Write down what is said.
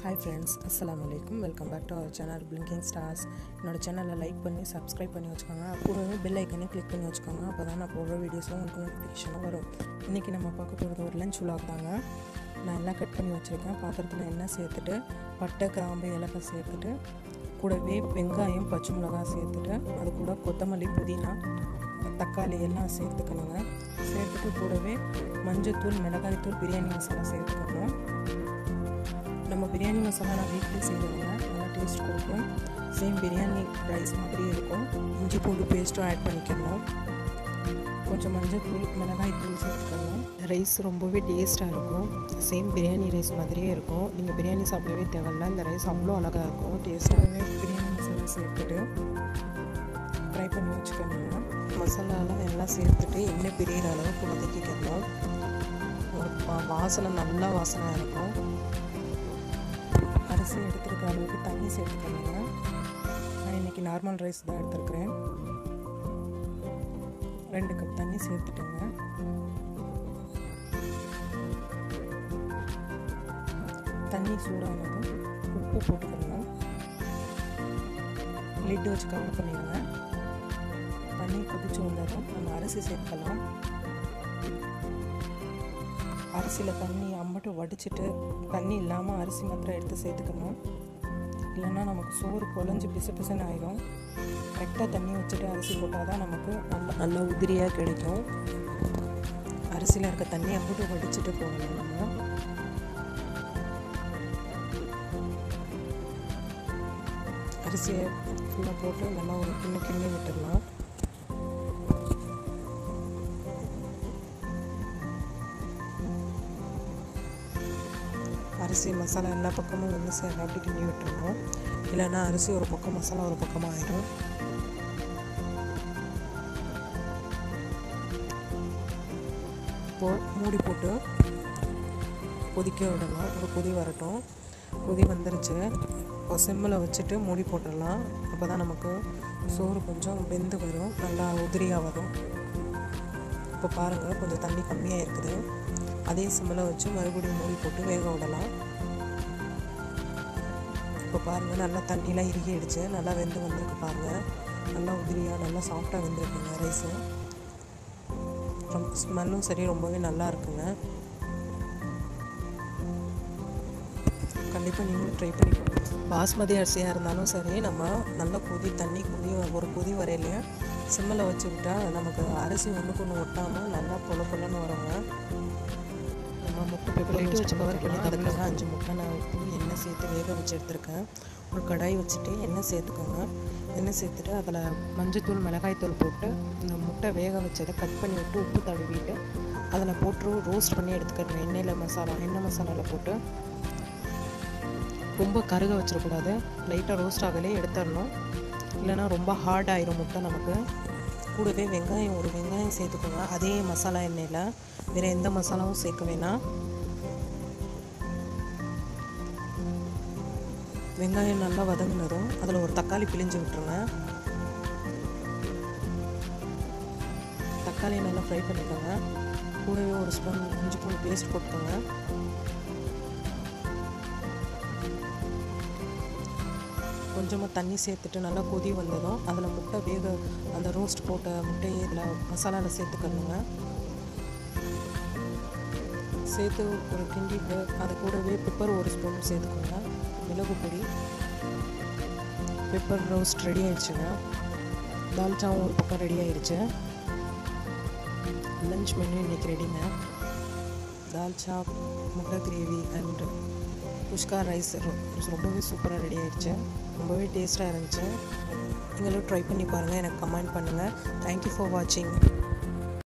hi friends அஸ்ஸலாமு அலைக்கும் welcome back to our channel blinking stars என்னோட சேனலை லைக் பண்ணி சப்ஸ்கிரைப் பண்ணி வச்சுக்கோங்க கூடவே பெல் ஐக்கனையும் கிளிக் பண்ணி வச்சுக்கோங்க அப்போ தான் நான் போடுற வீடியோஸும் உங்களுக்கு நோட்டிஃபிகேஷனும் வரும் இன்றைக்கி நம்ம பார்க்க போகிறது ஒரு லஞ்ச் விலாக் தாங்க நான் எல்லாம் கட் பண்ணி வச்சுருக்கேன் பாத்திரத்தில் எண்ணெய் சேர்த்துட்டு பட்டை கிராம்பு ஏலக்காய் சேர்த்துட்டு கூடவே வெங்காயம் பச்சை மிளகாய் சேர்த்துட்டு அது கூட கொத்தமல்லி புதினா தக்காளி எல்லாம் சேர்த்துக்கணுங்க சேர்த்துட்டு கூடவே மஞ்சத்தூள் மிளகாய்த்தூள் பிரியாணி மசாலா சேர்த்துக்கணும் நம்ம பிரியாணி மசாலா நான் வீட்டில் செய்கிறதுங்க நல்லா டேஸ்ட் கொடுக்கும் சேம் பிரியாணி ரைஸ் மாதிரி இருக்கும் இஞ்சி பூண்டு பேஸ்ட்டும் ஆட் பண்ணிக்கணும் கொஞ்சம் மஞ்சள் தூள் மிளகாய் தூள் சேர்த்துக்கணும் ரைஸ் ரொம்பவே டேஸ்ட்டாக இருக்கும் சேம் பிரியாணி ரைஸ் மாதிரியே இருக்கும் நீங்கள் பிரியாணி சாப்பிடவே தேவையில்ல இந்த ரைஸ் அவ்வளோ அழகாக இருக்கும் டேஸ்ட்டாகவே பிரியாணி மசாலா சேர்த்துட்டு ஃப்ரை பண்ணி வச்சுக்கணுங்க மசாலாலாம் எல்லாம் சேர்த்துட்டு எண்ணெய் பிரியிற அளவுக்கு வதக்கிக்கணும் ஒரு வாசனை நல்லா வாசனையாக இருக்கும் அரிசி எடுத்துருக்க அளவுக்கு தண்ணி சேர்த்துக்கணுங்க நான் இன்றைக்கி நார்மல் ரைஸ் தான் எடுத்துருக்குறேன் ரெண்டு கப் தண்ணி சேர்த்துட்டேங்க தண்ணி சூடானதும் உப்பு போட்டுக்கணும் லிட் வச்சு கவர் பண்ணிடுங்க தண்ணி கொதிச்சு வந்ததும் நம்ம அரிசி சேர்க்கலாம் அரிசியில் தண்ணி அம்மட்டு வடிச்சிட்டு தண்ணி இல்லாமல் அரிசி மாத்திரம் எடுத்து சேர்த்துக்கணும் இல்லைன்னா நமக்கு சோறு குழஞ்சி பிசு பிசுன்னு ஆயிடும் கரெக்டாக தண்ணி வச்சுட்டு அரிசி போட்டால் தான் நமக்கு நல்ல நல்ல உதிரியாக கிடைக்கும் அரிசியில் இருக்க தண்ணி அம்புட்டு வடிச்சிட்டு போகணும் நம்ம அரிசியை ஃபுல்லாக போட்டு நல்லா ஒரு கிண்ணு கிண்ணி விட்டுடலாம் அரிசி மசாலா எல்லா பக்கமும் ஒன்று சேர அப்படி கிண்டி விட்டுருணும் இல்லைன்னா அரிசி ஒரு பக்கம் மசாலா ஒரு பக்கமாக ஆயிடும் இப்போது மூடி போட்டு கொதிக்க விடலாம் ஒரு கொதி வரட்டும் கொதி வந்துருச்சு இப்போ சிம்மில் வச்சுட்டு மூடி போட்டுடலாம் அப்போ தான் நமக்கு சோறு கொஞ்சம் வெந்து வரும் நல்லா உதிரியாக வரும் இப்போ பாருங்கள் கொஞ்சம் தண்ணி கம்மியாக இருக்குது அதே சிம்மில் வச்சு மறுபடியும் மூடி போட்டு வேக விடலாம் இப்போ பாருங்கள் நல்லா தண்ணிலாம் இறுகிடுச்சு நல்லா வெந்து வந்திருக்கு பாருங்கள் நல்லா உதிரியாக நல்லா சாஃப்டாக வெந்திருக்குங்க ரைஸு ரொம்ப ஸ்மெல்லும் சரி ரொம்பவே நல்லா இருக்குங்க கண்டிப்பாக நீங்களும் ட்ரை பண்ணி பாஸ்மதி அரிசியாக இருந்தாலும் சரி நம்ம நல்லா கொதி தண்ணி கொதி ஒரு கொதி வரையிலையே சிம்மில் வச்சு விட்டால் நமக்கு அரிசி ஒன்றுக்கு ஒன்று ஒட்டாமல் நல்லா பொல பொலன்னு வருங்க நம்ம முட்டை பேப்பர் லைட்டு வச்சு கவர் பண்ணி அதுக்காக அஞ்சு முட்டை நான் உப்பு எண்ணெய் சேர்த்து வேக வச்சு எடுத்துருக்கேன் ஒரு கடாய் வச்சுட்டு எண்ணெய் சேர்த்துக்கோங்க எண்ணெய் சேர்த்துட்டு அதில் மஞ்சத்தூள் மிளகாய்த்தூள் போட்டு இந்த முட்டை வேக வச்சதை கட் பண்ணி விட்டு உப்பு தடவிட்டு அதில் போட்டு ரோஸ்ட் பண்ணி எடுத்துக்கணும் எண்ணெயில் மசாலா எண்ணெய் மசாலாவில் போட்டு ரொம்ப கருக வச்சிடக்கூடாது லைட்டாக ரோஸ்ட் ஆகலே எடுத்துடணும் இல்லைனா ரொம்ப ஹார்ட் ஆயிரும் முட்டை நமக்கு கூடவே வெங்காயம் ஒரு வெங்காயம் சேர்த்துக்கோங்க அதே மசாலா எண்ணெயில் வேறு எந்த மசாலாவும் சேர்க்க வேணாம் வெங்காயம் நல்லா வதங்கினதும் அதில் ஒரு தக்காளி பிழிஞ்சு விட்டுருங்க தக்காளியை நல்லா ஃப்ரை பண்ணிக்கோங்க கூடவே ஒரு ஸ்பூன் இஞ்சி பூண்டு பேஸ்ட் போட்டுக்கோங்க கொஞ்சமாக தண்ணி சேர்த்துட்டு நல்லா கொதி வந்ததும் அதில் முட்டை வேக அந்த ரோஸ்ட் போட்ட முட்டையை இதில் மசாலாவில் சேர்த்துக்கணுங்க சேர்த்து ஒரு கிண்டிட்டு அது கூடவே பெப்பர் ஒரு ஸ்பூன் சேர்த்துக்கோங்க மிளகு பொடி பெப்பர் ரோஸ்ட் ரெடி ஆயிடுச்சுங்க தால்ச்சாவும் ஒரு பக்கம் ரெடி ஆயிடுச்சு லஞ்ச் மெனு இன்றைக்கி ரெடிங்க தால்ச்சா முட்டை கிரேவி அண்ட் குஷ்கா ரைஸ் ரொம்பவே சூப்பராக ரெடி ஆயிடுச்சு ரொம்பவே டேஸ்ட்டாக இருந்துச்சு நீங்களும் ட்ரை பண்ணி பாருங்கள் எனக்கு கமெண்ட் பண்ணுங்கள் தேங்க்யூ ஃபார் வாட்சிங்